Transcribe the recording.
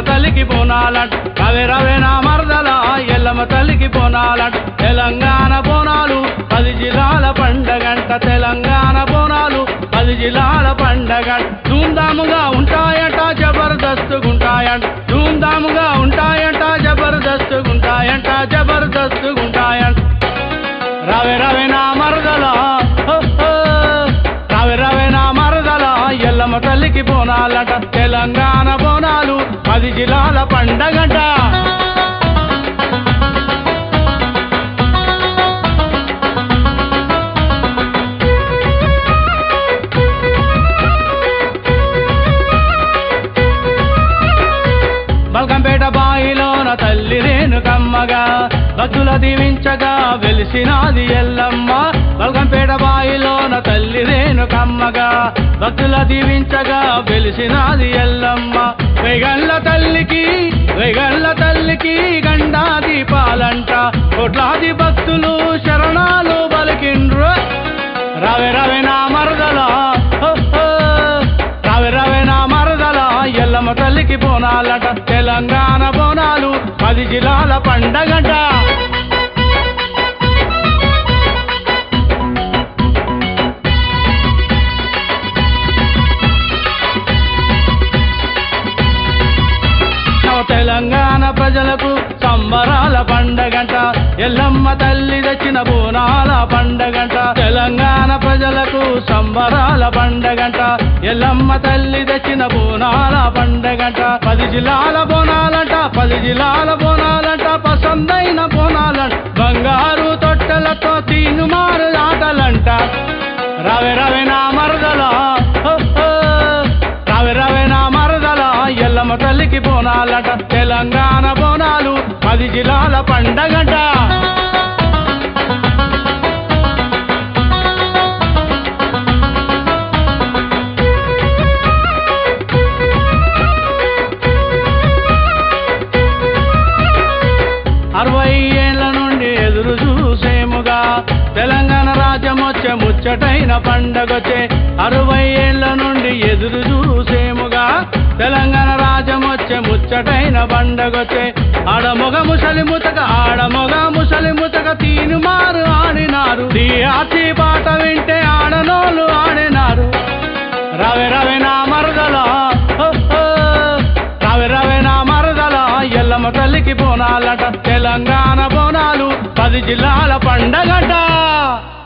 తల్లికి బోనాలంట రవే రవే నా మరదల ఎల్లమ్మ తల్లికి బోనాలంట తెలంగాణ బోనాలు పది జిల్లాల పండగంట తెలంగాణ బోనాలు పది జిల్లాల పండగంట ధూమ్ధాముగా ఉంటాయట జబర్దస్తుగుంటాయంట ధూమ్ధాముగా ఉంటాయంట జబర్దస్తుగుంటాయంట జబర్దస్తుగుంటాయంట రవే రవే నా మరదల హో, హో. రవే రవే నా మరదల ఎల్లమ్మ తల్లికి బోనాలట తెలంగాణ బోనాలు పది జిల్లాల పండగంట బల్కంపేట బాయిలోన తల్లి రేణుకమ్మగా భక్తుల దీవించగా వెలిసినాది ఎల్లమ్మ బల్కంపేట బాయిలోన తల్లి రేణుకమ్మగా భక్తుల దీవించగా వెలిసినాది ఎల్లమ్మ వెగళ్ళ తల్లికి వెగళ్ళ తల్లికి గండా దీపాలంట కోట్లాది భక్తులు శరణాలు బలికిండ్రు రవే రవే నా మరదల హో, హో. రవే రవే నా మరదల ఎల్లమ్మ తల్లికి బోనాలట తెలంగాణ బోనాలు పది జిల్లాల పండగట నవ తెలంగాణ ప్రజలకు సంబరాల పండగంట ఎల్లమ్మ తల్లి తెచ్చిన బోనాల పండగంట తెలంగాణ ప్రజలకు సంబరాల పండగంట ఎల్లమ్మ తల్లి తెచ్చిన బోనాల పండగంట పది జిల్లాల బోనాలంట పది జిల్లాల బోనాలంట పసందైన బోనాలంట బంగారు తొట్టెలతో తీనుమారు ఆటలంట రవే రవే నా మరదల హో, హో. రవే రవే నా మరదల ఎల్లమ్మ తల్లికి బోనాలట తెలంగాణ బోనాలు పది జిల్లాల పండగట అరవై ఏళ్ల నుండి ఎదురు చూసేముగా తెలంగాణ రాజ్యం వచ్చే ముచ్చటైన పండగొచ్చే అరవై ఏళ్ల నుండి ఎదురు చూసేముగా తెలంగాణ రాజ్యం వచ్చే ముచ్చటైన పండగొచ్చే ఆడమొగ ముసలి ముతక ఆడమొగ ముసలి ముతక తీను మారు ఆడినారు ఈ ఆచి పాట వింటే ఆడనోళ్ళు ఆడినారు రవే రవే నా మరదల హో, హో. రవే రవే నా మరదల ఎల్లమ్మ తల్లికి బోనాలట తెలంగాణ బోనాలు పది జిల్లాల పండగట